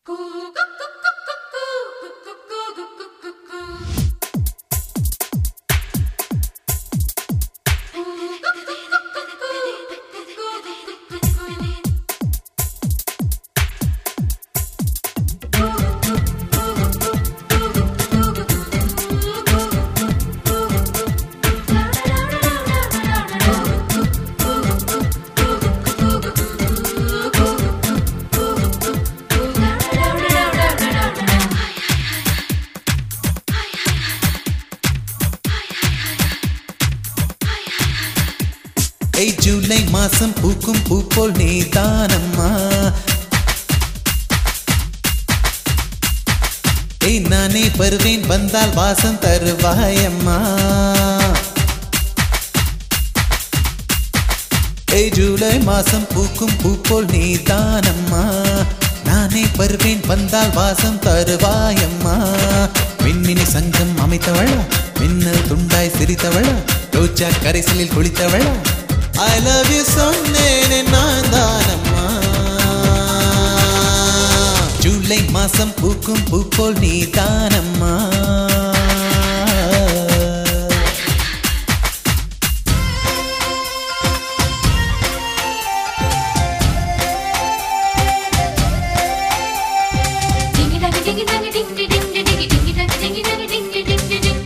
ஏய் ஜூலை மாசம் பூக்கும் பூ போல் நீதானம்மா ஏய் நானே வருவேன் வந்தால் வாசம் தருவாயம்மா ஏய் ஜூலை மாசம் பூக்கும் பூ போல் நீதானம்மா நானே வருவேன் வந்தால் வாசம் தருவாயம்மா மின்மினி சங்கம் அமைத்தவளா மின்னல் துண்டாய் சிரித்தவளா ரோஜா கரைசலில் குளித்தவளா ஐ லவ் யூ சொன்னேனே நான் தானம்மா ஜூலை மாசம் பூக்கும் பூ போல் நீ தானம்மா Dingy daggy dingy daggy ding ding ding ding dingy dingy daggy dingy daggy ding ding ding ding ding.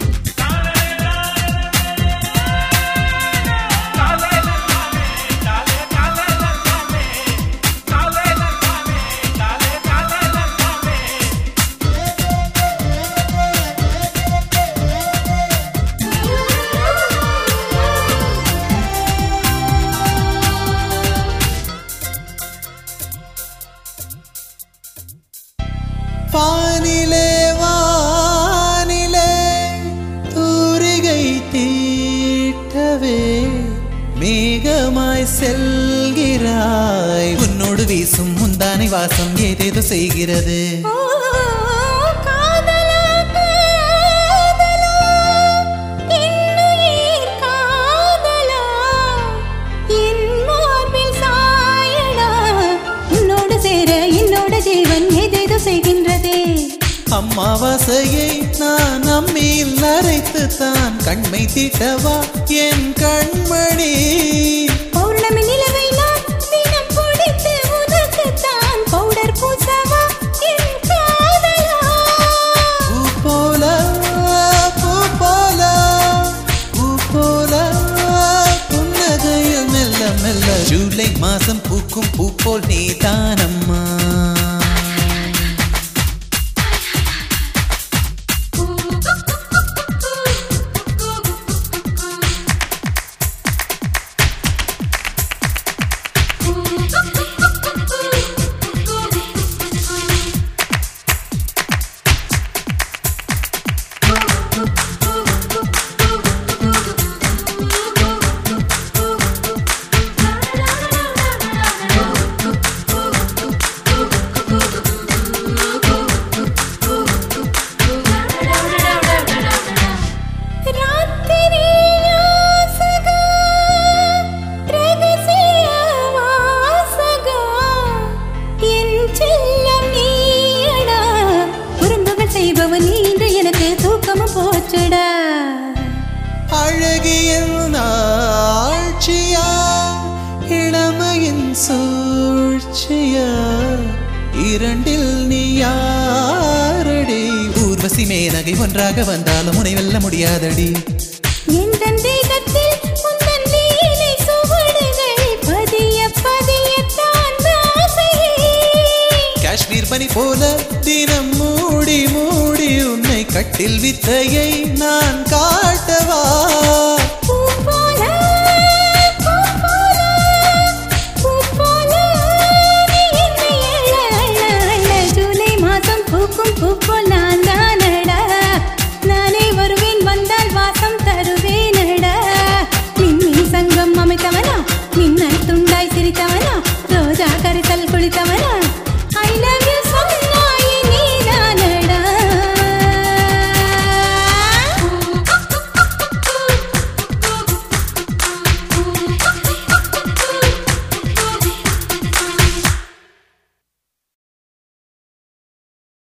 வானிலே வானிலே தூரிகை தீட்டவே மேகமாய் செல்கிறாய் உன்னோடு வீசும் முந்தானை வாசம் ஏதேதோ செய்கிறது ஓ காதலா காதலா இன்னுயிர் காதலா என் மார்பில் சாயடா உன்னோடு சேர என்னோட ஜீவன் ஏதேதோ செய்கின்றதே அம்மாவாசையை நான் அம்மியில் அரைத்து தான் கண்மை தீட்டவா என் கண்மணி பௌர்ணமி நிலவை நான் தினம் பிடித்து உனக்குத்தான் பவுடர் பூசவா என் காதலா பூ போல பூ போல பூ போல புன்னகையில் மெல்ல மெல்ல ஜூலை மாசம் பூக்கும் பூ போல் நீ தானம்மா ராத்திரி யாசகா ரகசிய வாசகா என் செல்லம் நீயடா குறும்புகள் செய்பவன் நீ இன்று எனக்கு தூக்கமும் போச்சுடா அழகியல் நாட்சியா இளமையின் சூழ்ச்சியா இரண்டில் நீ யாரடி ஊர்வசி மேனகை ஒன்றாக வந்தாலும் உனை வெல்ல முடியாதடி என் தேகத்தில் உந்தன் லீலை சுவடுகள் பதிய பதியத்தான் ஆசையே காஷ்மீர் பனி போல தினம் மூடி மூடி உன்னை கட்டில் வித்தையை நான் காட்டவா